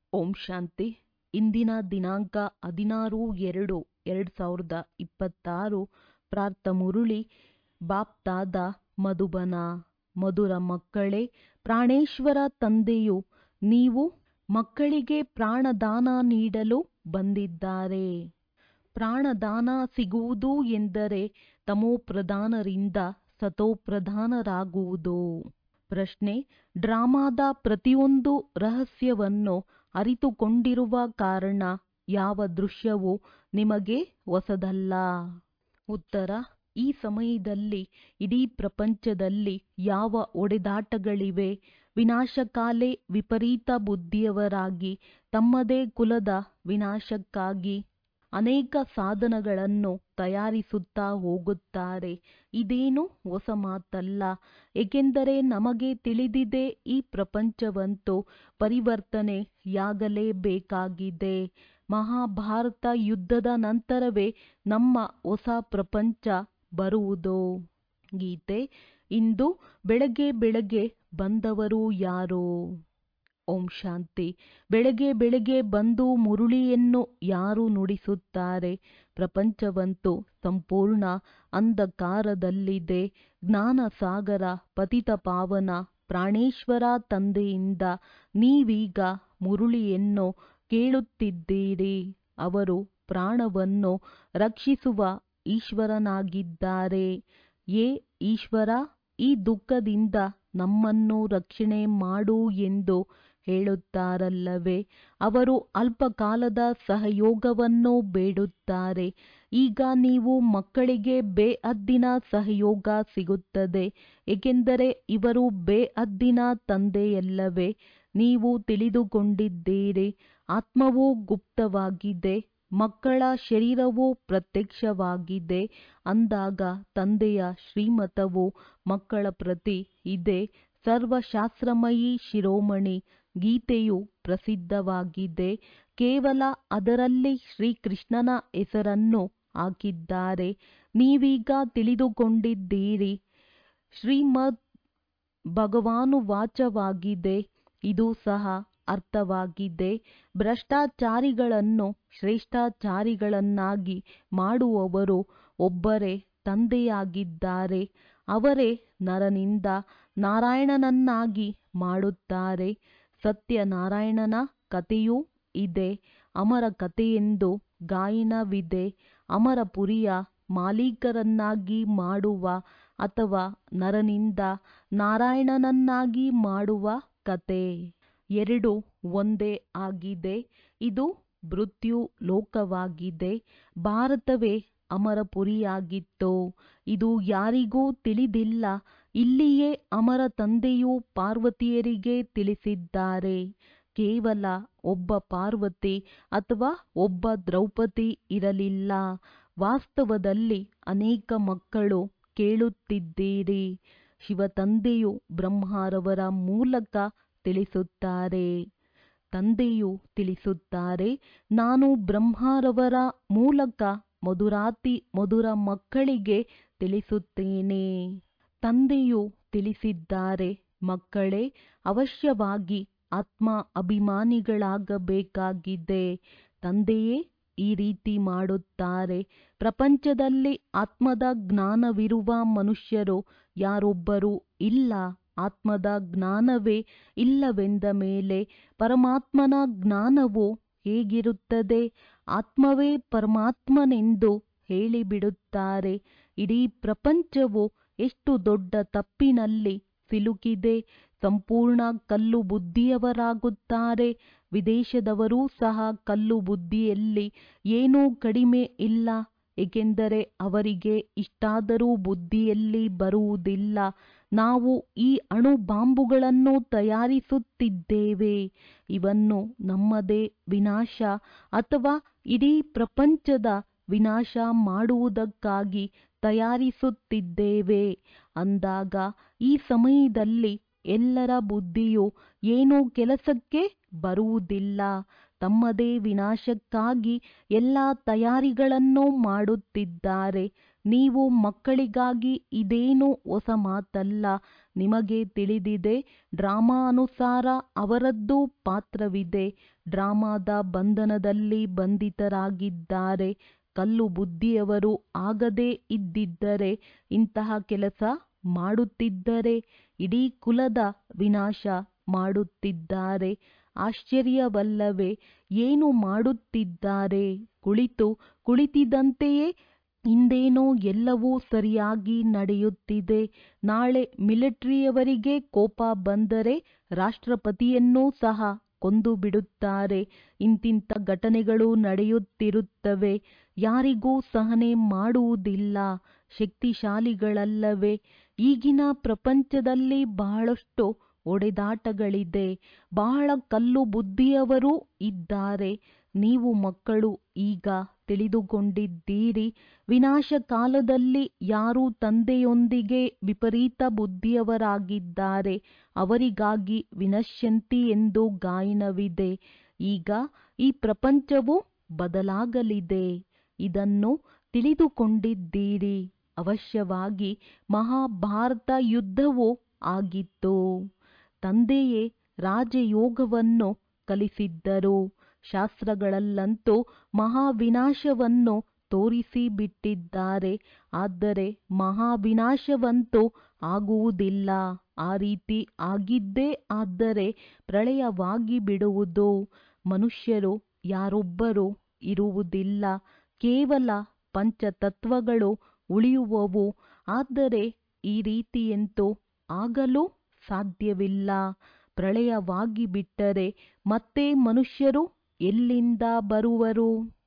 ಓಂ ಶಾಂತಿ ಇಂದಿನ ದಿನಾಂಕ ಹದಿನಾರು ಎರಡು ಎರಡು ಸಾವಿರದ ಇಪ್ಪತ್ತಾರು ಪ್ರಾರ್ಥ ಮುರುಳಿ ಬಾಪ್ತಾದ ಮಧುಬನ ಮಧುರ ಮಕ್ಕಳೇ ಪ್ರಾಣೇಶ್ವರ ತಂದೆಯು ನೀವು ಮಕ್ಕಳಿಗೆ ಪ್ರಾಣದಾನ ನೀಡಲು ಬಂದಿದ್ದಾರೆ ಪ್ರಾಣದಾನ ಸಿಗುವುದು ಎಂದರೆ ತಮೋಪ್ರಧಾನರಿಂದ ಸತೋಪ್ರಧಾನರಾಗುವುದು ಪ್ರಶ್ನೆ ಡ್ರಾಮಾದ ಪ್ರತಿಯೊಂದು ರಹಸ್ಯವನ್ನು ಅರಿತುಕೊಂಡಿರುವ ಕಾರಣ ಯಾವ ದೃಶ್ಯವೂ ನಿಮಗೆ ಹೊಸದಲ್ಲ ಉತ್ತರ ಈ ಸಮಯದಲ್ಲಿ ಇಡೀ ಪ್ರಪಂಚದಲ್ಲಿ ಯಾವ ಒಡೆದಾಟಗಳಿವೆ ವಿನಾಶಕಾಲೇ ವಿಪರೀತ ಬುದ್ಧಿಯವರಾಗಿ ತಮ್ಮದೇ ಕುಲದ ವಿನಾಶಕ್ಕಾಗಿ ಅನೇಕ ಸಾಧನಗಳನ್ನು ತಯಾರಿಸುತ್ತಾ ಹೋಗುತ್ತಾರೆ ಇದೇನು ಹೊಸ ಮಾತಲ್ಲ ಏಕೆಂದರೆ ನಮಗೆ ತಿಳಿದಿದೆ ಈ ಪ್ರಪಂಚವಂತೂ ಪರಿವರ್ತನೆಯಾಗಲೇಬೇಕಾಗಿದೆ ಮಹಾಭಾರತ ಯುದ್ಧದ ನಂತರವೇ ನಮ್ಮ ಹೊಸ ಪ್ರಪಂಚ ಬರುವುದು ಗೀತೆ ಇಂದು ಬೆಳಗ್ಗೆ ಬೆಳಗ್ಗೆ ಬಂದವರು ಯಾರು ಓಂ ಶಾಂತಿ ಬೆಳಗ್ಗೆ ಬೆಳಗ್ಗೆ ಬಂದು ಮುರುಳಿಯನ್ನು ಯಾರು ನುಡಿಸುತ್ತಾರೆ ಪ್ರಪಂಚವಂತೂ ಸಂಪೂರ್ಣ ಅಂಧಕಾರದಲ್ಲಿದೆ ಜ್ಞಾನ ಸಾಗರ ಪತಿತ ಪಾವನ ಪ್ರಾಣೇಶ್ವರ ತಂದೆಯಿಂದ ನೀವೀಗ ಮುರುಳಿಯನ್ನು ಕೇಳುತ್ತಿದ್ದೀರಿ ಅವರು ಪ್ರಾಣವನ್ನು ರಕ್ಷಿಸುವ ಈಶ್ವರನಾಗಿದ್ದಾರೆ ಏ ಈಶ್ವರ ಈ ದುಃಖದಿಂದ ನಮ್ಮನ್ನು ರಕ್ಷಣೆ ಮಾಡು ಎಂದು ಹೇಳುತ್ತಾರಲ್ಲವೇ ಅವರು ಅಲ್ಪಕಾಲದ ಸಹಯೋಗವನ್ನು ಬೇಡುತ್ತಾರೆ ಈಗ ನೀವು ಮಕ್ಕಳಿಗೆ ಬೇಅದ್ದಿನ ಸಹಯೋಗ ಸಿಗುತ್ತದೆ ಏಕೆಂದರೆ ಇವರು ಬೇಅದ್ದಿನ ತಂದೆಯಲ್ಲವೇ ನೀವು ತಿಳಿದುಕೊಂಡಿದ್ದೀರಿ ಆತ್ಮವು ಗುಪ್ತವಾಗಿದೆ ಮಕ್ಕಳ ಶರೀರವು ಪ್ರತ್ಯಕ್ಷವಾಗಿದೆ ಅಂದಾಗ ತಂದೆಯ ಶ್ರೀಮತವು ಮಕ್ಕಳ ಪ್ರತಿ ಇದೆ ಸರ್ವಶಾಸ್ತ್ರಮಯಿ ಶಿರೋಮಣಿ ಗೀತೆಯು ಪ್ರಸಿದ್ಧವಾಗಿದೆ ಕೇವಲ ಅದರಲ್ಲಿ ಶ್ರೀಕೃಷ್ಣನ ಹೆಸರನ್ನು ಹಾಕಿದ್ದಾರೆ ನೀವೀಗ ತಿಳಿದುಕೊಂಡಿದ್ದೀರಿ ಶ್ರೀಮದ್ ಭಗವಾನುವಾಚವಾಗಿದೆ ಇದು ಸಹ ಅರ್ಥವಾಗಿದೆ ಭ್ರಷ್ಟಾಚಾರಿಗಳನ್ನು ಶ್ರೇಷ್ಠಾಚಾರಿಗಳನ್ನಾಗಿ ಮಾಡುವವರು ಒಬ್ಬರೇ ತಂದೆಯಾಗಿದ್ದಾರೆ ಅವರೇ ನರನಿಂದ ನಾರಾಯಣನನ್ನಾಗಿ ಮಾಡುತ್ತಾರೆ ಸತ್ಯನಾರಾಯಣನ ಕಥೆಯೂ ಇದೆ ಅಮರ ಕಥೆಯೆಂದು ಗಾಯನವಿದೆ ಅಮರಪುರಿಯ ಮಾಲೀಕರನ್ನಾಗಿ ಮಾಡುವ ಅಥವಾ ನರನಿಂದ ನಾರಾಯಣನನ್ನಾಗಿ ಮಾಡುವ ಕತೆ ಎರಡು ಒಂದೇ ಆಗಿದೆ ಇದು ಮೃತ್ಯು ಲೋಕವಾಗಿದೆ ಭಾರತವೇ ಅಮರಪುರಿಯಾಗಿತ್ತು ಇದು ಯಾರಿಗೂ ತಿಳಿದಿಲ್ಲ ಇಲ್ಲಿಯೇ ಅಮರ ತಂದೆಯು ಪಾರ್ವತಿಯರಿಗೆ ತಿಳಿಸಿದ್ದಾರೆ ಕೇವಲ ಒಬ್ಬ ಪಾರ್ವತಿ ಅಥವಾ ಒಬ್ಬ ದ್ರೌಪದಿ ಇರಲಿಲ್ಲ ವಾಸ್ತವದಲ್ಲಿ ಅನೇಕ ಮಕ್ಕಳು ಕೇಳುತ್ತಿದ್ದೀರಿ ಶಿವತಂದೆಯು ಬ್ರಹ್ಮರವರ ಮೂಲಕ ತಿಳಿಸುತ್ತಾರೆ ತಂದೆಯು ತಿಳಿಸುತ್ತಾರೆ ನಾನು ಬ್ರಹ್ಮರವರ ಮೂಲಕ ಮಧುರಾತಿ ಮಧುರ ಮಕ್ಕಳಿಗೆ ತಿಳಿಸುತ್ತೇನೆ ತಂದೆಯು ತಿಳಿಸಿದ್ದಾರೆ ಮಕ್ಕಳೇ ಅವಶ್ಯವಾಗಿ ಆತ್ಮ ಅಭಿಮಾನಿಗಳಾಗಬೇಕಾಗಿದೆ ತಂದೆಯೇ ಈ ರೀತಿ ಮಾಡುತ್ತಾರೆ ಪ್ರಪಂಚದಲ್ಲಿ ಆತ್ಮದ ಜ್ಞಾನವಿರುವ ಮನುಷ್ಯರು ಯಾರೊಬ್ಬರೂ ಇಲ್ಲ ಆತ್ಮದ ಜ್ಞಾನವೇ ಇಲ್ಲವೆಂದ ಮೇಲೆ ಪರಮಾತ್ಮನ ಜ್ಞಾನವು ಹೇಗಿರುತ್ತದೆ ಆತ್ಮವೇ ಪರಮಾತ್ಮನೆಂದು ಹೇಳಿಬಿಡುತ್ತಾರೆ ಇಡೀ ಪ್ರಪಂಚವು ಎಷ್ಟು ದೊಡ್ಡ ತಪ್ಪಿನಲ್ಲಿ ಸಿಲುಕಿದೆ ಸಂಪೂರ್ಣ ಕಲ್ಲು ಬುದ್ಧಿಯವರಾಗುತ್ತಾರೆ ವಿದೇಶದವರೂ ಸಹ ಕಲ್ಲು ಬುದ್ಧಿಯಲ್ಲಿ ಏನೂ ಕಡಿಮೆ ಇಲ್ಲ ಏಕೆಂದರೆ ಅವರಿಗೆ ಇಷ್ಟಾದರೂ ಬುದ್ಧಿಯಲ್ಲಿ ಬರುವುದಿಲ್ಲ ನಾವು ಈ ಅಣು ಬಾಂಬುಗಳನ್ನು ತಯಾರಿಸುತ್ತಿದ್ದೇವೆ ಇವನ್ನು ನಮ್ಮದೇ ವಿನಾಶ ಅಥವಾ ಇಡೀ ಪ್ರಪಂಚದ ವಿನಾಶ ಮಾಡುವುದಕ್ಕಾಗಿ ತಯಾರಿಸುತ್ತಿದ್ದೇವೆ ಅಂದಾಗ ಈ ಸಮಯದಲ್ಲಿ ಎಲ್ಲರ ಬುದ್ಧಿಯು ಏನೂ ಕೆಲಸಕ್ಕೆ ಬರುವುದಿಲ್ಲ ತಮ್ಮದೇ ವಿನಾಶಕ್ಕಾಗಿ ಎಲ್ಲ ತಯಾರಿಗಳನ್ನು ಮಾಡುತ್ತಿದ್ದಾರೆ ನೀವು ಮಕ್ಕಳಿಗಾಗಿ ಇದೇನು ಹೊಸ ಮಾತಲ್ಲ ನಿಮಗೆ ತಿಳಿದಿದೆ ಡ್ರಾಮಾ ಅನುಸಾರ ಅವರದ್ದು ಪಾತ್ರವಿದೆ ಡ್ರಾಮಾದ ಬಂಧನದಲ್ಲಿ ಬಂಧಿತರಾಗಿದ್ದಾರೆ ಕಲ್ಲು ಬುದ್ಧಿಯವರು ಆಗದೇ ಇದ್ದಿದ್ದರೆ ಇಂತಹ ಕೆಲಸ ಮಾಡುತ್ತಿದ್ದರೆ ಇಡೀ ಕುಲದ ವಿನಾಶ ಮಾಡುತ್ತಿದ್ದಾರೆ ಆಶ್ಚರ್ಯವಲ್ಲವೇ ಏನು ಮಾಡುತ್ತಿದ್ದಾರೆ ಕುಳಿತು ಕುಳಿತಿದ್ದಂತೆಯೇ ಹಿಂದೇನೋ ಎಲ್ಲವೂ ಸರಿಯಾಗಿ ನಡೆಯುತ್ತಿದೆ ನಾಳೆ ಮಿಲಿಟರಿಯವರಿಗೆ ಕೋಪ ಬಂದರೆ ರಾಷ್ಟ್ರಪತಿಯನ್ನೂ ಸಹ ಕೊಂದು ಬಿಡುತ್ತಾರೆ ಇಂತಿಂಥ ಘಟನೆಗಳು ನಡೆಯುತ್ತಿರುತ್ತವೆ ಯಾರಿಗೂ ಸಹನೆ ಮಾಡುವುದಿಲ್ಲ ಶಕ್ತಿಶಾಲಿಗಳಲ್ಲವೇ ಈಗಿನ ಪ್ರಪಂಚದಲ್ಲಿ ಬಹಳಷ್ಟು ಒಡೆದಾಟಗಳಿದೆ ಬಹಳ ಕಲ್ಲು ಬುದ್ಧಿಯವರೂ ಇದ್ದಾರೆ ನೀವು ಮಕ್ಕಳು ಈಗ ತಿಳಿದುಕೊಂಡಿದ್ದೀರಿ ವಿನಾಶ ಕಾಲದಲ್ಲಿ ಯಾರು ತಂದೆಯೊಂದಿಗೆ ವಿಪರೀತ ಬುದ್ಧಿಯವರಾಗಿದ್ದಾರೆ ಅವರಿಗಾಗಿ ವಿನಶ್ಯಂತಿ ಎಂದು ಗಾಯನವಿದೆ ಈಗ ಈ ಪ್ರಪಂಚವು ಬದಲಾಗಲಿದೆ ಇದನ್ನು ತಿಳಿದುಕೊಂಡಿದ್ದೀರಿ ಅವಶ್ಯವಾಗಿ ಮಹಾಭಾರತ ಯುದ್ಧವೂ ಆಗಿತ್ತು ತಂದೆಯೇ ರಾಜಯೋಗವನ್ನು ಕಲಿಸಿದ್ದರು ಶಾಸ್ತ್ರಗಳಲ್ಲಂತೂ ಮಹಾವಿನಾಶವನ್ನು ತೋರಿಸಿ ಬಿಟ್ಟಿದ್ದಾರೆ ಆದರೆ ಮಹಾವಿನಾಶವಂತೂ ಆಗುವುದಿಲ್ಲ ಆ ರೀತಿ ಆಗಿದ್ದೇ ಆದರೆ ಪ್ರಳಯವಾಗಿ ಬಿಡುವುದು ಮನುಷ್ಯರು ಯಾರೊಬ್ಬರೂ ಇರುವುದಿಲ್ಲ ಕೇವಲ ಪಂಚತತ್ವಗಳು ಉಳಿಯುವವು ಆದರೆ ಈ ರೀತಿಯಂತೂ ಆಗಲು ಸಾಧ್ಯವಿಲ್ಲ ಪ್ರಳಯವಾಗಿ ಬಿಟ್ಟರೆ ಮತ್ತೆ ಮನುಷ್ಯರು ಎಲ್ಲಿಂದ ಬರುವರು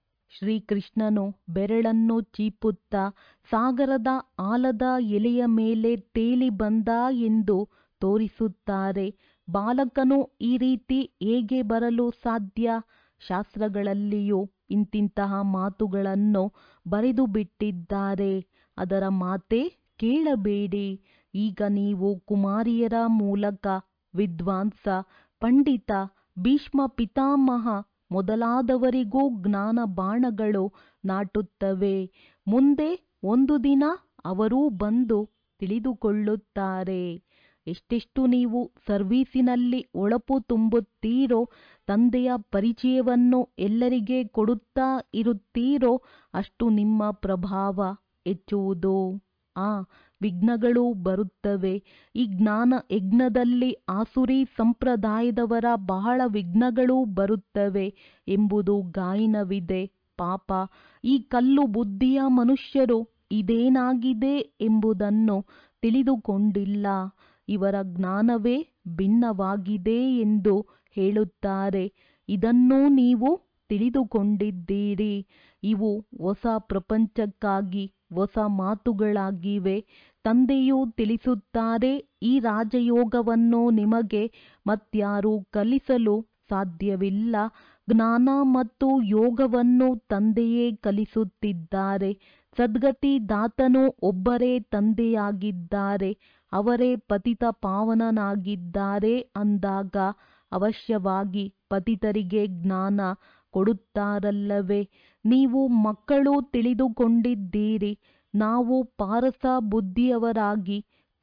ಶ್ರೀಕೃಷ್ಣನು ಬೆರಳನ್ನು ಚೀಪುತ್ತಾ ಸಾಗರದ ಆಲದ ಎಲೆಯ ಮೇಲೆ ತೇಲಿ ಬಂದ ಎಂದು ತೋರಿಸುತ್ತಾರೆ ಬಾಲಕನು ಈ ರೀತಿ ಹೇಗೆ ಬರಲು ಸಾಧ್ಯ ಶಾಸ್ತ್ರಗಳಲ್ಲಿಯೂ ಇಂತಿಂತಹ ಮಾತುಗಳನ್ನು ಬರೆದು ಬಿಟ್ಟಿದ್ದಾರೆ ಅದರ ಮಾತೇ ಕೇಳಬೇಡಿ ಈಗ ನೀವು ಕುಮಾರಿಯರ ಮೂಲಕ ವಿದ್ವಾಂಸ ಪಂಡಿತ ಭೀಷ್ಮ ಪಿತಾಮಹ ಮೊದಲಾದವರಿಗೂ ಜ್ಞಾನ ಬಾಣಗಳು ನಾಟುತ್ತವೆ ಮುಂದೆ ಒಂದು ದಿನ ಅವರೂ ಬಂದು ತಿಳಿದುಕೊಳ್ಳುತ್ತಾರೆ ಎಷ್ಟೆಷ್ಟು ನೀವು ಸರ್ವೀಸಿನಲ್ಲಿ ಒಳಪು ತುಂಬುತ್ತೀರೋ ತಂದೆಯ ಪರಿಚಯವನ್ನು ಎಲ್ಲರಿಗೆ ಕೊಡುತ್ತಾ ಇರುತ್ತೀರೋ ಅಷ್ಟು ನಿಮ್ಮ ಪ್ರಭಾವ ಹೆಚ್ಚುವುದು ಆ ವಿಘ್ನಗಳು ಬರುತ್ತವೆ ಈ ಜ್ಞಾನ ಯಜ್ಞದಲ್ಲಿ ಆಸುರಿ ಸಂಪ್ರದಾಯದವರ ಬಹಳ ವಿಘ್ನಗಳು ಬರುತ್ತವೆ ಎಂಬುದು ಗಾಯನವಿದೆ ಪಾಪ ಈ ಕಲ್ಲು ಬುದ್ಧಿಯ ಮನುಷ್ಯರು ಇದೇನಾಗಿದೆ ಎಂಬುದನ್ನು ತಿಳಿದುಕೊಂಡಿಲ್ಲ ಇವರ ಜ್ಞಾನವೇ ಭಿನ್ನವಾಗಿದೆ ಎಂದು ಹೇಳುತ್ತಾರೆ ಇದನ್ನೂ ನೀವು ತಿಳಿದುಕೊಂಡಿದ್ದೀರಿ ಇವು ಹೊಸ ಪ್ರಪಂಚಕ್ಕಾಗಿ ಹೊಸ ಮಾತುಗಳಾಗಿವೆ ತಂದೆಯು ತಿಳಿಸುತ್ತಾರೆ ಈ ರಾಜಯೋಗವನ್ನು ನಿಮಗೆ ಮತ್ಯಾರೂ ಕಲಿಸಲು ಸಾಧ್ಯವಿಲ್ಲ ಜ್ಞಾನ ಮತ್ತು ಯೋಗವನ್ನು ತಂದೆಯೇ ಕಲಿಸುತ್ತಿದ್ದಾರೆ ಸದ್ಗತಿ ದಾತನು ಒಬ್ಬರೇ ತಂದೆಯಾಗಿದ್ದಾರೆ ಅವರೇ ಪತಿತ ಪಾವನನಾಗಿದ್ದಾರೆ ಅಂದಾಗ ಅವಶ್ಯವಾಗಿ ಪತಿತರಿಗೆ ಜ್ಞಾನ ಕೊಡುತ್ತಾರಲ್ಲವೇ ನೀವು ಮಕ್ಕಳು ತಿಳಿದುಕೊಂಡಿದ್ದೀರಿ ನಾವು ಪಾರಸ ಬುದ್ಧಿಯವರಾಗಿ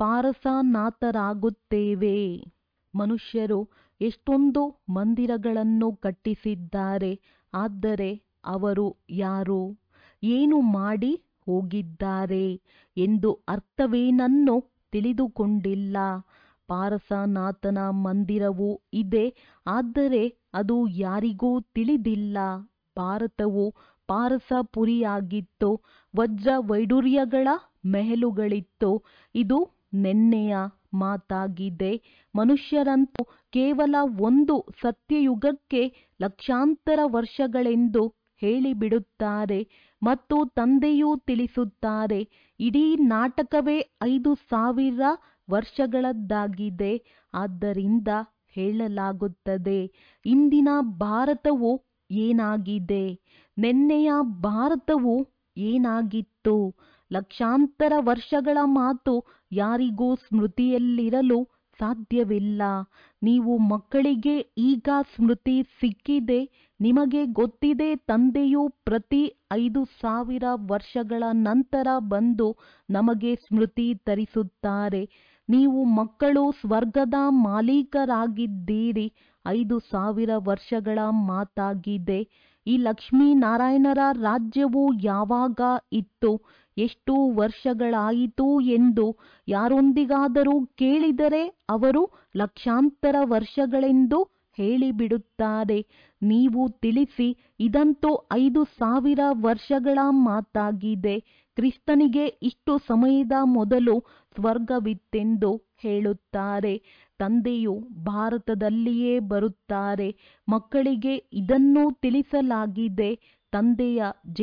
ಪಾರಸನಾಥರಾಗುತ್ತೇವೆ ಮನುಷ್ಯರು ಎಷ್ಟೊಂದು ಮಂದಿರಗಳನ್ನು ಕಟ್ಟಿಸಿದ್ದಾರೆ ಆದರೆ ಅವರು ಯಾರು ಏನು ಮಾಡಿ ಹೋಗಿದ್ದಾರೆ ಎಂದು ಅರ್ಥವೇನನ್ನು ತಿಳಿದುಕೊಂಡಿಲ್ಲ ಪಾರಸನಾಥನ ಮಂದಿರವೂ ಇದೆ ಆದರೆ ಅದು ಯಾರಿಗೂ ತಿಳಿದಿಲ್ಲ ಭಾರತವು ಪಾರಸಪುರಿಯಾಗಿತ್ತು ವಜ್ರ ವೈಡೂರ್ಯಗಳ ಮೆಹಲುಗಳಿತ್ತು ಇದು ನೆನ್ನೆಯ ಮಾತಾಗಿದೆ ಮನುಷ್ಯರಂತೂ ಕೇವಲ ಒಂದು ಸತ್ಯಯುಗಕ್ಕೆ ಲಕ್ಷಾಂತರ ವರ್ಷಗಳೆಂದು ಹೇಳಿಬಿಡುತ್ತಾರೆ ಮತ್ತು ತಂದೆಯೂ ತಿಳಿಸುತ್ತಾರೆ ಇಡೀ ನಾಟಕವೇ ಐದು ಸಾವಿರ ವರ್ಷಗಳದ್ದಾಗಿದೆ ಆದ್ದರಿಂದ ಹೇಳಲಾಗುತ್ತದೆ ಇಂದಿನ ಭಾರತವು ಏನಾಗಿದೆ ನೆನ್ನೆಯ ಭಾರತವು ಏನಾಗಿತ್ತು ಲಕ್ಷಾಂತರ ವರ್ಷಗಳ ಮಾತು ಯಾರಿಗೂ ಸ್ಮೃತಿಯಲ್ಲಿರಲು ಸಾಧ್ಯವಿಲ್ಲ ನೀವು ಮಕ್ಕಳಿಗೆ ಈಗ ಸ್ಮೃತಿ ಸಿಕ್ಕಿದೆ ನಿಮಗೆ ಗೊತ್ತಿದೆ ತಂದೆಯು ಪ್ರತಿ ಐದು ಸಾವಿರ ವರ್ಷಗಳ ನಂತರ ಬಂದು ನಮಗೆ ಸ್ಮೃತಿ ತರಿಸುತ್ತಾರೆ ನೀವು ಮಕ್ಕಳು ಸ್ವರ್ಗದ ಮಾಲೀಕರಾಗಿದ್ದೀರಿ ಐದು ಸಾವಿರ ವರ್ಷಗಳ ಮಾತಾಗಿದೆ ಈ ಲಕ್ಷ್ಮೀನಾರಾಯಣರ ರಾಜ್ಯವು ಯಾವಾಗ ಇತ್ತು ಎಷ್ಟು ವರ್ಷಗಳಾಯಿತು ಎಂದು ಯಾರೊಂದಿಗಾದರೂ ಕೇಳಿದರೆ ಅವರು ಲಕ್ಷಾಂತರ ವರ್ಷಗಳೆಂದು ಹೇಳಿಬಿಡುತ್ತಾರೆ ನೀವು ತಿಳಿಸಿ ಇದಂತೂ ಐದು ಸಾವಿರ ವರ್ಷಗಳ ಮಾತಾಗಿದೆ ಕ್ರಿಸ್ತನಿಗೆ ಇಷ್ಟು ಸಮಯದ ಮೊದಲು ಸ್ವರ್ಗವಿತ್ತೆಂದು ಹೇಳುತ್ತಾರೆ ತಂದೆಯು ಭಾರತದಲ್ಲಿಯೇ ಬರುತ್ತಾರೆ ಮಕ್ಕಳಿಗೆ ಇದನ್ನು ತಿಳಿಸಲಾಗಿದೆ ತಂದೆಯ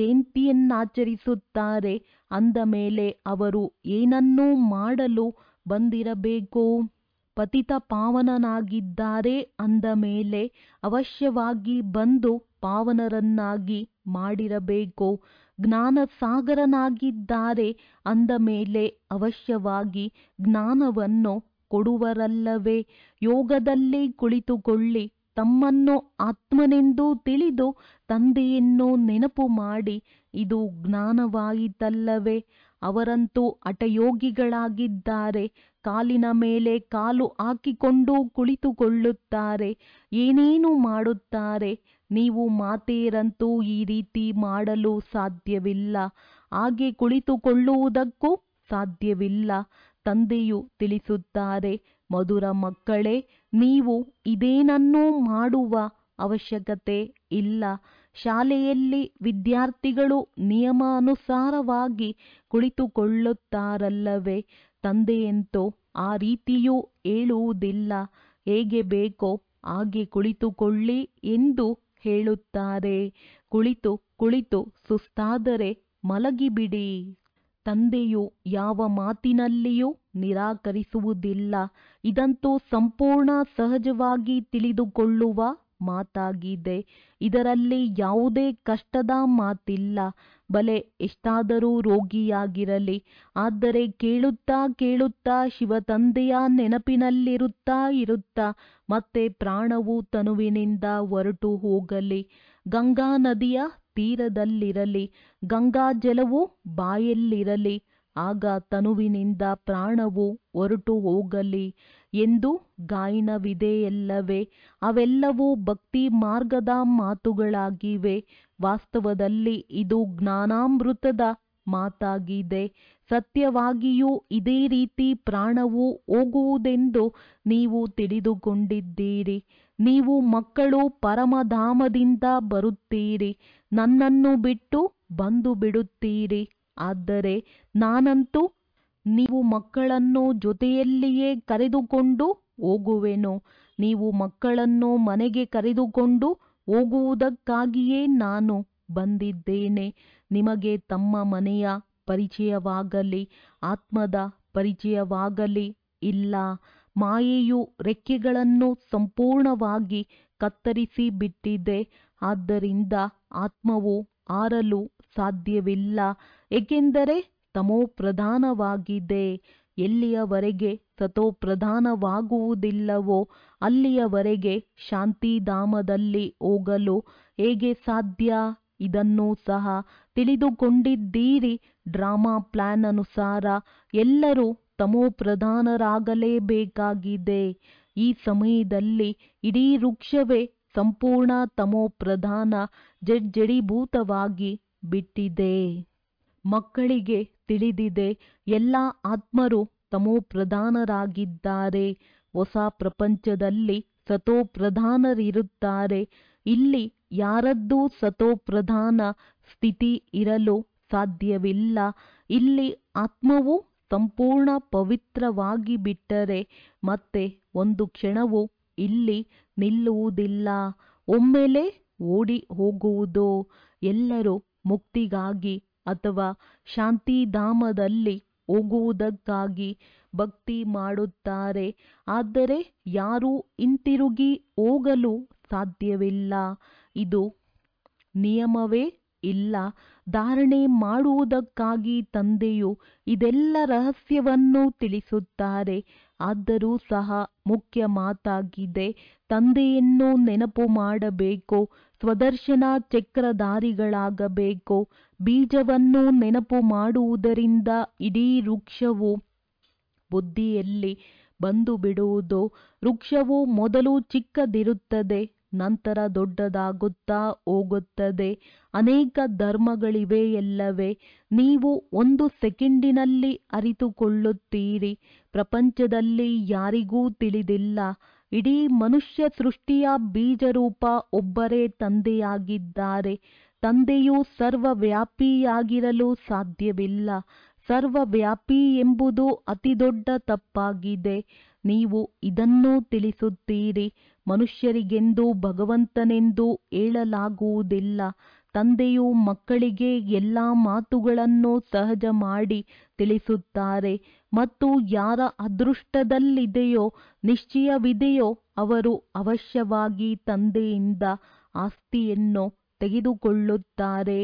ಜಯಂತಿಯನ್ನಾಚರಿಸುತ್ತಾರೆ ಅಂದ ಮೇಲೆ ಅವರು ಏನನ್ನೂ ಮಾಡಲು ಬಂದಿರಬೇಕು ಪತಿತ ಪಾವನನಾಗಿದ್ದಾರೆ ಅಂದ ಮೇಲೆ ಅವಶ್ಯವಾಗಿ ಬಂದು ಪಾವನರನ್ನಾಗಿ ಮಾಡಿರಬೇಕು ಜ್ಞಾನ ಸಾಗರನಾಗಿದ್ದಾರೆ ಅಂದ ಮೇಲೆ ಅವಶ್ಯವಾಗಿ ಜ್ಞಾನವನ್ನು ಕೊಡುವರಲ್ಲವೇ ಯೋಗದಲ್ಲಿ ಕುಳಿತುಕೊಳ್ಳಿ ತಮ್ಮನ್ನು ಆತ್ಮನೆಂದು ತಿಳಿದು ತಂದೆಯನ್ನು ನೆನಪು ಮಾಡಿ ಇದು ಜ್ಞಾನವಾಯಿತಲ್ಲವೇ ಅವರಂತೂ ಹಠಯೋಗಿಗಳಾಗಿದ್ದಾರೆ ಕಾಲಿನ ಮೇಲೆ ಕಾಲು ಹಾಕಿಕೊಂಡು ಕುಳಿತುಕೊಳ್ಳುತ್ತಾರೆ ಏನೇನು ಮಾಡುತ್ತಾರೆ ನೀವು ಮಾತೆಯರಂತೂ ಈ ರೀತಿ ಮಾಡಲು ಸಾಧ್ಯವಿಲ್ಲ ಹಾಗೆ ಕುಳಿತುಕೊಳ್ಳುವುದಕ್ಕೂ ಸಾಧ್ಯವಿಲ್ಲ ತಂದೆಯು ತಿಳಿಸುತ್ತಾರೆ ಮಧುರ ಮಕ್ಕಳೇ ನೀವು ಇದೇನನ್ನೂ ಮಾಡುವ ಅವಶ್ಯಕತೆ ಇಲ್ಲ ಶಾಲೆಯಲ್ಲಿ ವಿದ್ಯಾರ್ಥಿಗಳು ನಿಯಮಾನುಸಾರವಾಗಿ ಕುಳಿತುಕೊಳ್ಳುತ್ತಾರಲ್ಲವೇ ತಂದೆಯಂತೂ ಆ ರೀತಿಯೂ ಹೇಳುವುದಿಲ್ಲ ಹೇಗೆ ಬೇಕೋ ಹಾಗೆ ಕುಳಿತುಕೊಳ್ಳಿ ಎಂದು ಹೇಳುತ್ತಾರೆ ಕುಳಿತು ಕುಳಿತು ಸುಸ್ತಾದರೆ ಮಲಗಿಬಿಡಿ ತಂದೆಯು ಯಾವ ಮಾತಿನಲ್ಲಿಯೂ ನಿರಾಕರಿಸುವುದಿಲ್ಲ ಇದಂತೂ ಸಂಪೂರ್ಣ ಸಹಜವಾಗಿ ತಿಳಿದುಕೊಳ್ಳುವ ಮಾತಾಗಿದೆ ಇದರಲ್ಲಿ ಯಾವುದೇ ಕಷ್ಟದ ಮಾತಿಲ್ಲ ಬಲೆ ಎಷ್ಟಾದರೂ ರೋಗಿಯಾಗಿರಲಿ ಆದರೆ ಕೇಳುತ್ತಾ ಕೇಳುತ್ತಾ ಶಿವತಂದೆಯ ನೆನಪಿನಲ್ಲಿರುತ್ತಾ ಇರುತ್ತಾ ಮತ್ತೆ ಪ್ರಾಣವು ತನುವಿನಿಂದ ಹೊರಟು ಹೋಗಲಿ ಗಂಗಾ ನದಿಯ ತೀರದಲ್ಲಿರಲಿ ಗಂಗಾ ಜಲವು ಬಾಯಲ್ಲಿರಲಿ ಆಗ ತನುವಿನಿಂದ ಪ್ರಾಣವು ಹೊರಟು ಹೋಗಲಿ ಎಂದು ಗಾಯನವಿದೆಯಲ್ಲವೇ ಅವೆಲ್ಲವೂ ಭಕ್ತಿ ಮಾರ್ಗದ ಮಾತುಗಳಾಗಿವೆ ವಾಸ್ತವದಲ್ಲಿ ಇದು ಜ್ಞಾನಾಮೃತದ ಮಾತಾಗಿದೆ ಸತ್ಯವಾಗಿಯೂ ಇದೇ ರೀತಿ ಪ್ರಾಣವು ಹೋಗುವುದೆಂದು ನೀವು ತಿಳಿದುಕೊಂಡಿದ್ದೀರಿ ನೀವು ಮಕ್ಕಳು ಪರಮಧಾಮದಿಂದ ಬರುತ್ತೀರಿ ನನ್ನನ್ನು ಬಿಟ್ಟು ಬಂದು ಬಿಡುತ್ತೀರಿ ಆದರೆ ನಾನಂತೂ ನೀವು ಮಕ್ಕಳನ್ನು ಜೊತೆಯಲ್ಲಿಯೇ ಕರೆದುಕೊಂಡು ಹೋಗುವೆನು ನೀವು ಮಕ್ಕಳನ್ನು ಮನೆಗೆ ಕರೆದುಕೊಂಡು ಹೋಗುವುದಕ್ಕಾಗಿಯೇ ನಾನು ಬಂದಿದ್ದೇನೆ ನಿಮಗೆ ತಮ್ಮ ಮನೆಯ ಪರಿಚಯವಾಗಲಿ ಆತ್ಮದ ಪರಿಚಯವಾಗಲಿ ಇಲ್ಲ ಮಾಯೆಯು ರೆಕ್ಕೆಗಳನ್ನು ಸಂಪೂರ್ಣವಾಗಿ ಕತ್ತರಿಸಿ ಬಿಟ್ಟಿದೆ ಆದ್ದರಿಂದ ಆತ್ಮವು ಹಾರಲು ಸಾಧ್ಯವಿಲ್ಲ ಏಕೆಂದರೆ ತಮೋ ಪ್ರಧಾನವಾಗಿದೆ ಎಲ್ಲಿಯವರೆಗೆ ಸತೋ ಪ್ರಧಾನವಾಗುವುದಿಲ್ಲವೋ ಅಲ್ಲಿಯವರೆಗೆ ಶಾಂತಿಧಾಮದಲ್ಲಿ ಹೋಗಲು ಹೇಗೆ ಸಾಧ್ಯ ಇದನ್ನೂ ಸಹ ತಿಳಿದುಕೊಂಡಿದ್ದೀರಿ ಡ್ರಾಮಾ ಪ್ಲಾನ್ ಅನುಸಾರ ಎಲ್ಲರೂ ತಮೋ ಪ್ರಧಾನರಾಗಲೇಬೇಕಾಗಿದೆ ಈ ಸಮಯದಲ್ಲಿ ಇಡೀ ವೃಕ್ಷವೇ ಸಂಪೂರ್ಣ ತಮೋ ಪ್ರಧಾನ ಜಡ್ಜಡೀಭೂತವಾಗಿ ಬಿಟ್ಟಿದೆ ಮಕ್ಕಳಿಗೆ ತಿಳಿದಿದೆ ಎಲ್ಲ ಆತ್ಮರು ತಮೋ ಪ್ರಧಾನರಾಗಿದ್ದಾರೆ ಹೊಸ ಪ್ರಪಂಚದಲ್ಲಿ ಸತೋ ಪ್ರಧಾನರಿರುತ್ತಾರೆ ಇಲ್ಲಿ ಯಾರದ್ದೂ ಸತೋ ಪ್ರಧಾನ ಸ್ಥಿತಿ ಇರಲು ಸಾಧ್ಯವಿಲ್ಲ ಇಲ್ಲಿ ಆತ್ಮವು ಸಂಪೂರ್ಣ ಪವಿತ್ರವಾಗಿ ಬಿಟ್ಟರೆ ಮತ್ತೆ ಒಂದು ಕ್ಷಣವು ಇಲ್ಲಿ ನಿಲ್ಲುವುದಿಲ್ಲ ಒಮ್ಮೆಲೆ ಓಡಿ ಹೋಗುವುದು ಎಲ್ಲರೂ ಮುಕ್ತಿಗಾಗಿ ಅಥವಾ ಶಾಂತಿಧಾಮದಲ್ಲಿ ಹೋಗುವುದಕ್ಕಾಗಿ ಭಕ್ತಿ ಮಾಡುತ್ತಾರೆ ಆದರೆ ಯಾರೂ ಹಿಂತಿರುಗಿ ಹೋಗಲು ಸಾಧ್ಯವಿಲ್ಲ ಇದು ನಿಯಮವೇ ಇಲ್ಲ ಧಾರಣೆ ಮಾಡುವುದಕ್ಕಾಗಿ ತಂದೆಯು ಇದೆಲ್ಲ ರಹಸ್ಯವನ್ನು ತಿಳಿಸುತ್ತಾರೆ ಆದರೂ ಸಹ ಮುಖ್ಯ ಮಾತಾಗಿದೆ ತಂದೆಯನ್ನು ನೆನಪು ಮಾಡಬೇಕು ಸ್ವದರ್ಶನ ಚಕ್ರಧಾರಿಗಳಾಗಬೇಕು ಬೀಜವನ್ನು ನೆನಪು ಮಾಡುವುದರಿಂದ ಇಡೀ ವೃಕ್ಷವು ಬುದ್ಧಿಯಲ್ಲಿ ಬಂದು ಬಿಡುವುದು ವೃಕ್ಷವು ಮೊದಲು ಚಿಕ್ಕದಿರುತ್ತದೆ ನಂತರ ದೊಡ್ಡದಾಗುತ್ತಾ ಹೋಗುತ್ತದೆ ಅನೇಕ ಧರ್ಮಗಳಿವೆ ಎಲ್ಲವೇ ನೀವು ಒಂದು ಸೆಕೆಂಡಿನಲ್ಲಿ ಅರಿತುಕೊಳ್ಳುತ್ತೀರಿ ಪ್ರಪಂಚದಲ್ಲಿ ಯಾರಿಗೂ ತಿಳಿದಿಲ್ಲ ಇಡೀ ಮನುಷ್ಯ ಸೃಷ್ಟಿಯ ಬೀಜರೂಪ ಒಬ್ಬರೇ ತಂದೆಯಾಗಿದ್ದಾರೆ ತಂದೆಯು ಸರ್ವವ್ಯಾಪಿಯಾಗಿರಲು ಸಾಧ್ಯವಿಲ್ಲ ಸರ್ವವ್ಯಾಪಿ ಎಂಬುದು ಅತಿದೊಡ್ಡ ತಪ್ಪಾಗಿದೆ ನೀವು ಇದನ್ನೂ ತಿಳಿಸುತ್ತೀರಿ ಮನುಷ್ಯರಿಗೆಂದು ಭಗವಂತನೆಂದು ಹೇಳಲಾಗುವುದಿಲ್ಲ ತಂದೆಯು ಮಕ್ಕಳಿಗೆ ಎಲ್ಲ ಮಾತುಗಳನ್ನು ಸಹಜ ಮಾಡಿ ತಿಳಿಸುತ್ತಾರೆ ಮತ್ತು ಯಾರ ಅದೃಷ್ಟದಲ್ಲಿದೆಯೋ ನಿಶ್ಚಯವಿದೆಯೋ ಅವರು ಅವಶ್ಯವಾಗಿ ತಂದೆಯಿಂದ ಆಸ್ತಿಯನ್ನು ತೆಗೆದುಕೊಳ್ಳುತ್ತಾರೆ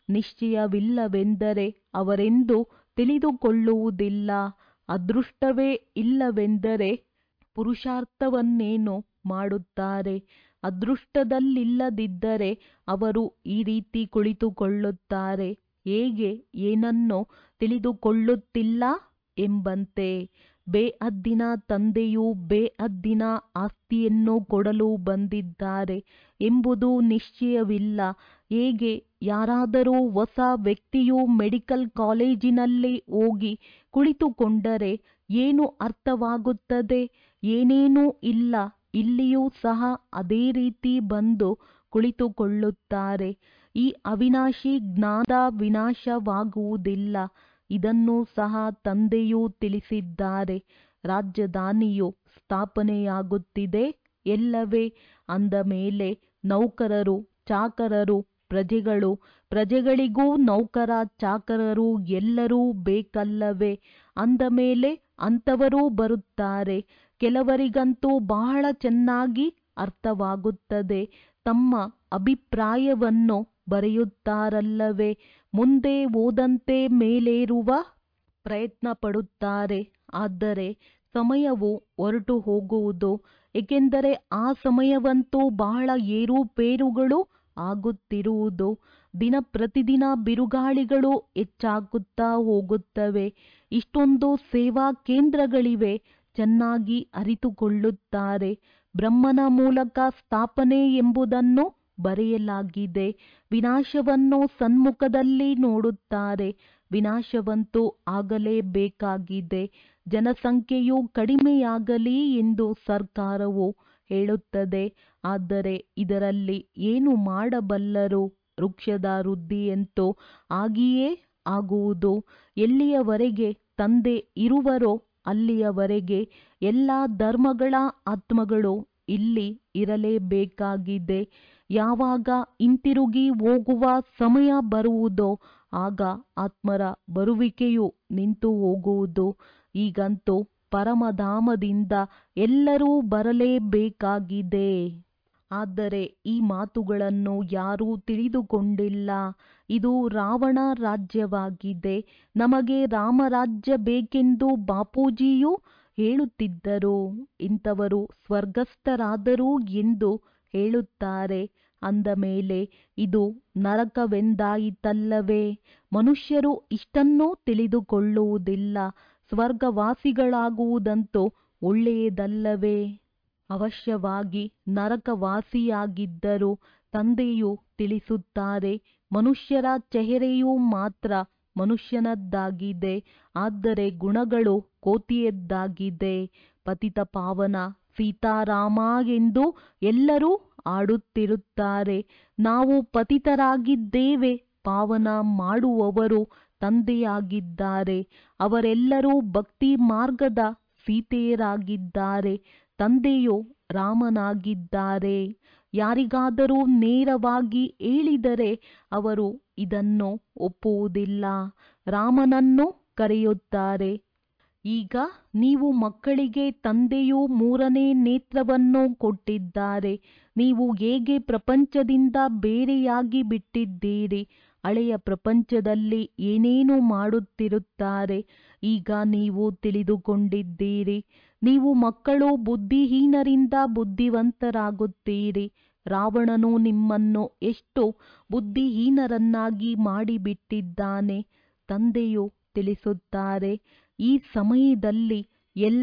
ನಿಶ್ಚಯವಿಲ್ಲವೆಂದರೆ ಅವರೆಂದು ತಿಳಿದುಕೊಳ್ಳುವುದಿಲ್ಲ ಅದೃಷ್ಟವೇ ಇಲ್ಲವೆಂದರೆ ಪುರುಷಾರ್ಥವನ್ನೇನು ಮಾಡುತ್ತಾರೆ ಅದೃಷ್ಟದಲ್ಲಿಲ್ಲದಿದ್ದರೆ ಅವರು ಈ ರೀತಿ ಕುಳಿತುಕೊಳ್ಳುತ್ತಾರೆ ಹೇಗೆ ಏನನ್ನು ತಿಳಿದುಕೊಳ್ಳುತ್ತಿಲ್ಲ ಎಂಬಂತೆ ಬೇಅದ್ದಿನ ತಂದೆಯು ಬೇಅದ್ದಿನ ಆಸ್ತಿಯನ್ನು ಕೊಡಲು ಬಂದಿದ್ದಾರೆ ಎಂಬುದು ನಿಶ್ಚಯವಿಲ್ಲ ಹೇಗೆ ಯಾರಾದರೂ ಹೊಸ ವ್ಯಕ್ತಿಯು ಮೆಡಿಕಲ್ ಕಾಲೇಜಿನಲ್ಲಿ ಹೋಗಿ ಕುಳಿತುಕೊಂಡರೆ ಏನು ಅರ್ಥವಾಗುತ್ತದೆ ಏನೇನೂ ಇಲ್ಲ ಇಲ್ಲಿಯೂ ಸಹ ಅದೇ ರೀತಿ ಬಂದು ಕುಳಿತುಕೊಳ್ಳುತ್ತಾರೆ ಈ ಅವಿನಾಶಿ ಜ್ಞಾನ ವಿನಾಶವಾಗುವುದಿಲ್ಲ ಇದನ್ನು ಸಹ ತಂದೆಯೂ ತಿಳಿಸಿದ್ದಾರೆ ರಾಜಧಾನಿಯು ಸ್ಥಾಪನೆಯಾಗುತ್ತಿದೆ ಎಲ್ಲವೇ ಅಂದ ಮೇಲೆ ನೌಕರರು ಚಾಕರರು ಪ್ರಜೆಗಳು ಪ್ರಜೆಗಳಿಗೂ ನೌಕರ ಚಾಕರರು ಎಲ್ಲರೂ ಬೇಕಲ್ಲವೇ ಅಂದ ಮೇಲೆ ಅಂಥವರೂ ಬರುತ್ತಾರೆ ಕೆಲವರಿಗಂತೂ ಬಹಳ ಚೆನ್ನಾಗಿ ಅರ್ಥವಾಗುತ್ತದೆ ತಮ್ಮ ಅಭಿಪ್ರಾಯವನ್ನು ಬರೆಯುತ್ತಾರಲ್ಲವೇ ಮುಂದೆ ಹೋದಂತೆ ಮೇಲೇರುವ ಪ್ರಯತ್ನ ಪಡುತ್ತಾರೆ ಆದರೆ ಸಮಯವು ಹೊರಟು ಹೋಗುವುದು ಏಕೆಂದರೆ ಆ ಸಮಯವಂತೂ ಬಹಳ ಏರುಪೇರುಗಳು ಆಗುತ್ತಿರುವುದು ದಿನ ಪ್ರತಿದಿನ ಬಿರುಗಾಳಿಗಳು ಹೆಚ್ಚಾಗುತ್ತಾ ಹೋಗುತ್ತವೆ ಇಷ್ಟೊಂದು ಸೇವಾ ಕೇಂದ್ರಗಳಿವೆ ಚೆನ್ನಾಗಿ ಅರಿತುಕೊಳ್ಳುತ್ತಾರೆ ಬ್ರಹ್ಮನ ಮೂಲಕ ಸ್ಥಾಪನೆ ಎಂಬುದನ್ನು ಬರೆಯಲಾಗಿದೆ ವಿನಾಶವನ್ನು ಸನ್ಮುಖದಲ್ಲಿ ನೋಡುತ್ತಾರೆ ವಿನಾಶವಂತೂ ಆಗಲೇಬೇಕಾಗಿದೆ ಜನಸಂಖ್ಯೆಯು ಕಡಿಮೆಯಾಗಲಿ ಎಂದು ಸರ್ಕಾರವು ಹೇಳುತ್ತದೆ ಆದರೆ ಇದರಲ್ಲಿ ಏನು ಮಾಡಬಲ್ಲರು ವೃಕ್ಷದ ವೃದ್ಧಿಯಂತೂ ಆಗಿಯೇ ಆಗುವುದು ಎಲ್ಲಿಯವರೆಗೆ ತಂದೆ ಇರುವರೋ ಅಲ್ಲಿಯವರೆಗೆ ಎಲ್ಲ ಧರ್ಮಗಳ ಆತ್ಮಗಳು ಇಲ್ಲಿ ಇರಲೇಬೇಕಾಗಿದೆ ಯಾವಾಗ ಹಿಂತಿರುಗಿ ಹೋಗುವ ಸಮಯ ಬರುವುದೋ ಆಗ ಆತ್ಮರ ಬರುವಿಕೆಯು ನಿಂತು ಹೋಗುವುದು ಈಗಂತೂ ಪರಮಧಾಮದಿಂದ ಎಲ್ಲರೂ ಬರಲೇಬೇಕಾಗಿದೆ ಆದರೆ ಈ ಮಾತುಗಳನ್ನು ಯಾರೂ ತಿಳಿದುಕೊಂಡಿಲ್ಲ ಇದು ರಾವಣ ರಾಜ್ಯವಾಗಿದೆ ನಮಗೆ ರಾಮರಾಜ್ಯ ಬೇಕೆಂದು ಬಾಪೂಜಿಯು ಹೇಳುತ್ತಿದ್ದರು ಇಂಥವರು ಸ್ವರ್ಗಸ್ಥರಾದರು ಎಂದು ಹೇಳುತ್ತಾರೆ ಅಂದ ಮೇಲೆ ಇದು ನರಕವೆಂದಾಯಿತಲ್ಲವೇ ಮನುಷ್ಯರು ಇಷ್ಟನ್ನೂ ತಿಳಿದುಕೊಳ್ಳುವುದಿಲ್ಲ ಸ್ವರ್ಗವಾಸಿಗಳಾಗುವುದಂತೂ ಒಳ್ಳೆಯದಲ್ಲವೇ ಅವಶ್ಯವಾಗಿ ನರಕವಾಸಿಯಾಗಿದ್ದರು ತಂದೆಯು ತಿಳಿಸುತ್ತಾರೆ ಮನುಷ್ಯರ ಚೆಹರೆಯು ಮಾತ್ರ ಮನುಷ್ಯನದ್ದಾಗಿದೆ ಆದರೆ ಗುಣಗಳು ಕೋತಿಯದ್ದಾಗಿದೆ ಪತಿತ ಪಾವನ ಸೀತಾರಾಮ ಎಂದು ಎಲ್ಲರೂ ಆಡುತ್ತಿರುತ್ತಾರೆ ನಾವು ಪತಿತರಾಗಿದ್ದೇವೆ ಪಾವನ ಮಾಡುವವರು ತಂದೆಯಾಗಿದ್ದಾರೆ ಅವರೆಲ್ಲರೂ ಭಕ್ತಿ ಮಾರ್ಗದ ಸೀತೆಯರಾಗಿದ್ದಾರೆ ತಂದೆಯು ರಾಮನಾಗಿದ್ದಾರೆ ಯಾರಿಗಾದರೂ ನೇರವಾಗಿ ಹೇಳಿದರೆ ಅವರು ಇದನ್ನು ಒಪ್ಪುವುದಿಲ್ಲ ರಾಮನನ್ನು ಕರೆಯುತ್ತಾರೆ ಈಗ ನೀವು ಮಕ್ಕಳಿಗೆ ತಂದೆಯು ಮೂರನೇ ನೇತ್ರವನ್ನು ಕೊಟ್ಟಿದ್ದಾರೆ ನೀವು ಹೇಗೆ ಪ್ರಪಂಚದಿಂದ ಬೇರೆಯಾಗಿ ಬಿಟ್ಟಿದ್ದೀರಿ ಹಳೆಯ ಪ್ರಪಂಚದಲ್ಲಿ ಏನೇನು ಮಾಡುತ್ತಿರುತ್ತಾರೆ ಈಗ ನೀವು ತಿಳಿದುಕೊಂಡಿದ್ದೀರಿ ನೀವು ಮಕ್ಕಳು ಬುದ್ಧಿಹೀನರಿಂದ ಬುದ್ಧಿವಂತರಾಗುತ್ತೀರಿ ರಾವಣನು ನಿಮ್ಮನ್ನು ಎಷ್ಟು ಬುದ್ಧಿಹೀನರನ್ನಾಗಿ ಮಾಡಿಬಿಟ್ಟಿದ್ದಾನೆ ತಂದೆಯು ತಿಳಿಸುತ್ತಾರೆ ಈ ಸಮಯದಲ್ಲಿ ಎಲ್ಲ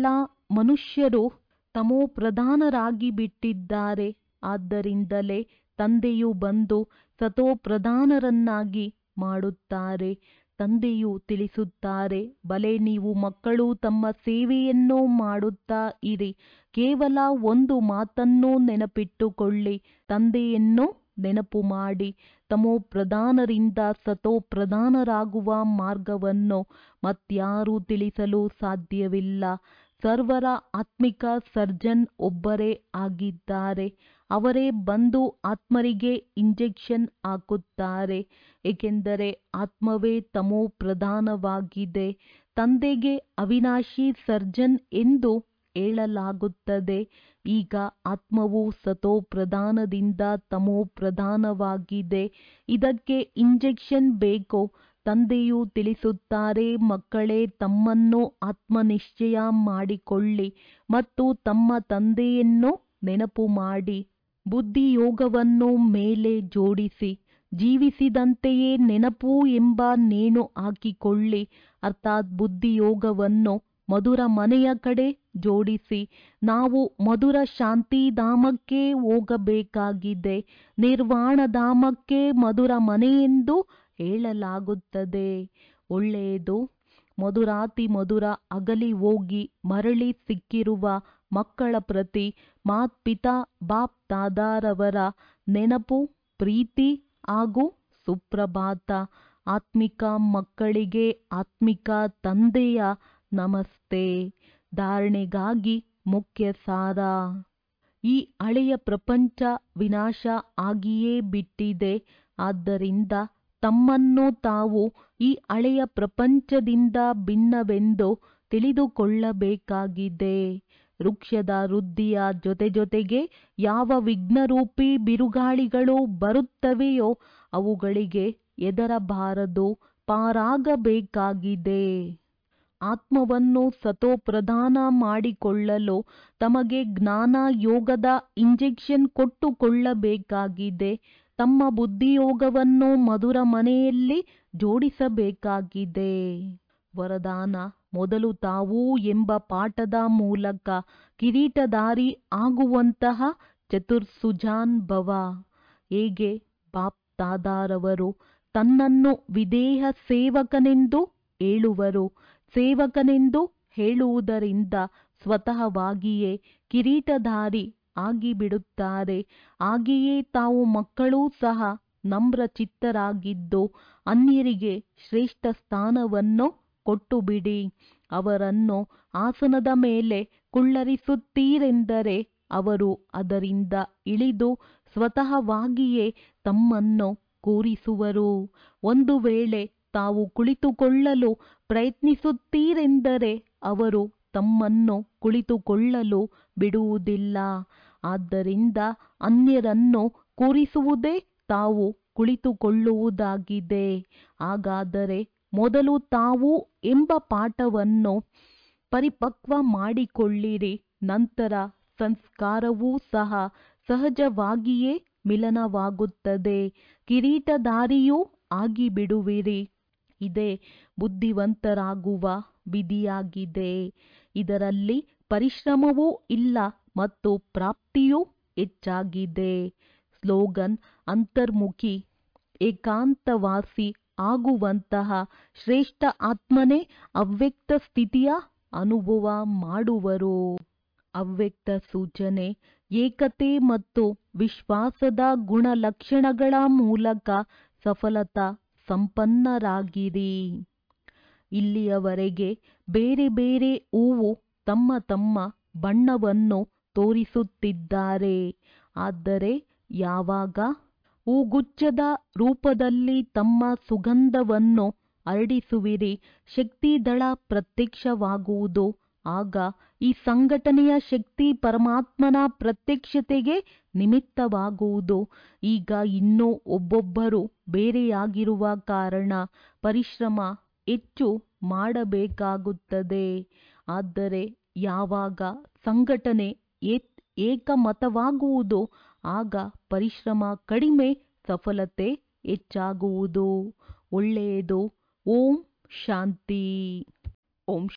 ಮನುಷ್ಯರು ತಮೋ ಪ್ರಧಾನರಾಗಿ ಬಿಟ್ಟಿದ್ದಾರೆ ಆದ್ದರಿಂದಲೇ ತಂದೆಯು ಬಂದು ಸತೋ ಪ್ರಧಾನರನ್ನಾಗಿ ಮಾಡುತ್ತಾರೆ ತಂದೆಯು ತಿಳಿಸುತ್ತಾರೆ ಬಲೆ ನೀವು ಮಕ್ಕಳು ತಮ್ಮ ಸೇವೆಯನ್ನು ಮಾಡುತ್ತಾ ಇರಿ ಕೇವಲ ಒಂದು ಮಾತನ್ನು ನೆನಪಿಟ್ಟುಕೊಳ್ಳಿ ತಂದೆಯನ್ನು ನೆನಪು ಮಾಡಿ ತಮೋ ಪ್ರಧಾನರಿಂದ ಸತೋ ಪ್ರಧಾನರಾಗುವ ಮಾರ್ಗವನ್ನು ಮತ್ಯಾರೂ ತಿಳಿಸಲು ಸಾಧ್ಯವಿಲ್ಲ ಸರ್ವರ ಆತ್ಮಿಕ ಸರ್ಜನ್ ಒಬ್ಬರೇ ಆಗಿದ್ದಾರೆ ಅವರೇ ಬಂದು ಆತ್ಮರಿಗೆ ಇಂಜೆಕ್ಷನ್ ಹಾಕುತ್ತಾರೆ ಏಕೆಂದರೆ ಆತ್ಮವೇ ತಮೋ ಪ್ರಧಾನವಾಗಿದೆ ತಂದೆಗೆ ಅವಿನಾಶಿ ಸರ್ಜನ್ ಎಂದು ಹೇಳಲಾಗುತ್ತದೆ ಈಗ ಆತ್ಮವು ಸತೋ ಪ್ರಧಾನದಿಂದ ತಮೋ ಪ್ರಧಾನವಾಗಿದೆ ಇದಕ್ಕೆ ಇಂಜೆಕ್ಷನ್ ಬೇಕು ತಂದೆಯು ತಿಳಿಸುತ್ತಾರೆ ಮಕ್ಕಳೇ ತಮ್ಮನ್ನು ಆತ್ಮನಿಶ್ಚಯ ಮಾಡಿಕೊಳ್ಳಿ ಮತ್ತು ತಮ್ಮ ತಂದೆಯನ್ನು ನೆನಪು ಮಾಡಿ ಬುದ್ಧಿಯೋಗವನ್ನು ಮೇಲೆ ಜೋಡಿಸಿ ಜೀವಿಸಿದಂತೆಯೇ ನೆನಪು ಎಂಬ ನೇಣು ಹಾಕಿಕೊಳ್ಳಿ ಅರ್ಥಾತ್ ಬುದ್ಧಿಯೋಗವನ್ನು ಮಧುರ ಮನೆಯ ಕಡೆ ಜೋಡಿಸಿ ನಾವು ಮಧುರ ಶಾಂತಿಧಾಮಕ್ಕೆ ಹೋಗಬೇಕಾಗಿದೆ ನಿರ್ವಾಣಧಾಮಕ್ಕೆ ಮಧುರ ಮನೆಯೆಂದು ಹೇಳಲಾಗುತ್ತದೆ ಒಳ್ಳೆಯದು ಮಧುರಾತಿ ಮಧುರ ಅಗಲಿ ಹೋಗಿ ಮರಳಿ ಸಿಕ್ಕಿರುವ ಮಕ್ಕಳ ಪ್ರತಿ ಮಾತ್ಪಿತಾ ಬಾಪ್ ದಾದಾರವರ ನೆನಪು ಪ್ರೀತಿ ಹಾಗೂ ಸುಪ್ರಭಾತ ಆತ್ಮಿಕ ಮಕ್ಕಳಿಗೆ ಆತ್ಮಿಕ ತಂದೆಯ ನಮಸ್ತೆ ಧಾರಣೆಗಾಗಿ ಮುಖ್ಯ ಸಾರ ಈ ಹಳೆಯ ಪ್ರಪಂಚ ವಿನಾಶ ಆಗಿಯೇ ಬಿಟ್ಟಿದೆ ಆದ್ದರಿಂದ ತಮ್ಮನ್ನು ತಾವು ಈ ಹಳೆಯ ಪ್ರಪಂಚದಿಂದ ಭಿನ್ನವೆಂದು ತಿಳಿದುಕೊಳ್ಳಬೇಕಾಗಿದೆ ವೃಕ್ಷದ ವೃದ್ಧಿಯ ಜೊತೆ ಜೊತೆಗೆ ಯಾವ ವಿಘ್ನರೂಪಿ ಬಿರುಗಾಳಿಗಳು ಬರುತ್ತವೆಯೋ ಅವುಗಳಿಗೆ ಎದರಬಾರದು ಪಾರಾಗಬೇಕಾಗಿದೆ ಆತ್ಮವನ್ನು ಸತೋ ಪ್ರಧಾನ ಮಾಡಿಕೊಳ್ಳಲು ತಮಗೆ ಜ್ಞಾನ ಯೋಗದ ಇಂಜೆಕ್ಷನ್ ಕೊಟ್ಟುಕೊಳ್ಳಬೇಕಾಗಿದೆ ತಮ್ಮ ಬುದ್ಧಿಯೋಗವನ್ನು ಮಧುರ ಮನೆಯಲ್ಲಿ ಜೋಡಿಸಬೇಕಾಗಿದೆ ವರದಾನ ಮೊದಲು ತಾವು ಎಂಬ ಪಾಠದ ಮೂಲಕ ಕಿರೀಟಧಾರಿ ಆಗುವಂತಹ ಚತುರ್ಸುಜಾನ್ ಭವ ಹೇಗೆ ಬಾಪ್ ದಾದಾರವರು ತನ್ನನ್ನು ವಿದೇಹ ಸೇವಕನೆಂದು ಹೇಳುವರು ಸೇವಕನೆಂದು ಹೇಳುವುದರಿಂದ ಸ್ವತಃವಾಗಿಯೇ ಕಿರೀಟಧಾರಿ ಆಗಿಬಿಡುತ್ತಾರೆ ಹಾಗೆಯೇ ತಾವು ಮಕ್ಕಳೂ ಸಹ ನಮ್ರ ಚಿತ್ತರಾಗಿದ್ದು ಅನ್ಯರಿಗೆ ಶ್ರೇಷ್ಠ ಸ್ಥಾನವನ್ನು ಕೊಟ್ಟುಬಿಡಿ ಅವರನ್ನು ಆಸನದ ಮೇಲೆ ಕುಳ್ಳರಿಸುತ್ತೀರೆಂದರೆ ಅವರು ಅದರಿಂದ ಇಳಿದು ಸ್ವತಃವಾಗಿಯೇ ತಮ್ಮನ್ನು ಕೂರಿಸುವರು ಒಂದು ವೇಳೆ ತಾವು ಕುಳಿತುಕೊಳ್ಳಲು ಪ್ರಯತ್ನಿಸುತ್ತೀರೆಂದರೆ ಅವರು ತಮ್ಮನ್ನು ಕುಳಿತುಕೊಳ್ಳಲು ಬಿಡುವುದಿಲ್ಲ ಆದ್ದರಿಂದ ಅನ್ಯರನ್ನು ಕೂರಿಸುವುದೇ ತಾವು ಕುಳಿತುಕೊಳ್ಳುವುದಾಗಿದೆ ಹಾಗಾದರೆ ಮೊದಲು ತಾವು ಎಂಬ ಪಾಠವನ್ನು ಪರಿಪಕ್ವ ಮಾಡಿಕೊಳ್ಳಿರಿ ನಂತರ ಸಂಸ್ಕಾರವೂ ಸಹ ಸಹಜವಾಗಿಯೇ ಮಿಲನವಾಗುತ್ತದೆ ಕಿರೀಟಧಾರಿಯೂ ಆಗಿಬಿಡುವಿರಿ ಇದೇ ಬುದ್ಧಿವಂತರಾಗುವ ವಿಧಿಯಾಗಿದೆ ಇದರಲ್ಲಿ ಪರಿಶ್ರಮವೂ ಇಲ್ಲ ಮತ್ತು ಪ್ರಾಪ್ತಿಯೂ ಹೆಚ್ಚಾಗಿದೆ ಸ್ಲೋಗನ್ ಅಂತರ್ಮುಖಿ ಏಕಾಂತವಾಸಿ ಆಗುವಂತಹ ಶ್ರೇಷ್ಠ ಆತ್ಮನೇ ಅವ್ಯಕ್ತ ಸ್ಥಿತಿಯ ಅನುಭವ ಮಾಡುವರು ಅವ್ಯಕ್ತ ಸೂಚನೆ ಏಕತೆ ಮತ್ತು ವಿಶ್ವಾಸದ ಗುಣಲಕ್ಷಣಗಳ ಮೂಲಕ ಸಫಲತಾ ಸಂಪನ್ನರಾಗಿರಿ ಇಲ್ಲಿಯವರೆಗೆ ಬೇರೆ ಬೇರೆ ಹೂವು ತಮ್ಮ ತಮ್ಮ ಬಣ್ಣವನ್ನು ತೋರಿಸುತ್ತಿದ್ದಾರೆ ಆದರೆ ಯಾವಾಗ ಹೂಗುಚ್ಛದ ರೂಪದಲ್ಲಿ ತಮ್ಮ ಸುಗಂಧವನ್ನು ಹರಡಿಸುವಿರಿ ಶಕ್ತಿದಳ ಪ್ರತ್ಯಕ್ಷವಾಗುವುದು ಆಗ ಈ ಸಂಘಟನೆಯ ಶಕ್ತಿ ಪರಮಾತ್ಮನ ಪ್ರತ್ಯಕ್ಷತೆಗೆ ನಿಮಿತ್ತವಾಗುವುದು ಈಗ ಇನ್ನೂ ಒಬ್ಬೊಬ್ಬರು ಬೇರೆಯಾಗಿರುವ ಕಾರಣ ಪರಿಶ್ರಮ ಹೆಚ್ಚು ಮಾಡಬೇಕಾಗುತ್ತದೆ ಆದರೆ ಯಾವಾಗ ಸಂಘಟನೆ ಏಕಮತವಾಗುವುದು ಆಗ ಪರಿಶ್ರಮ ಕಡಿಮೆ ಸಫಲತೆ ಹೆಚ್ಚಾಗುವುದು ಒಳ್ಳೆಯದು ಓಂ ಶಾಂತಿ ಓಂ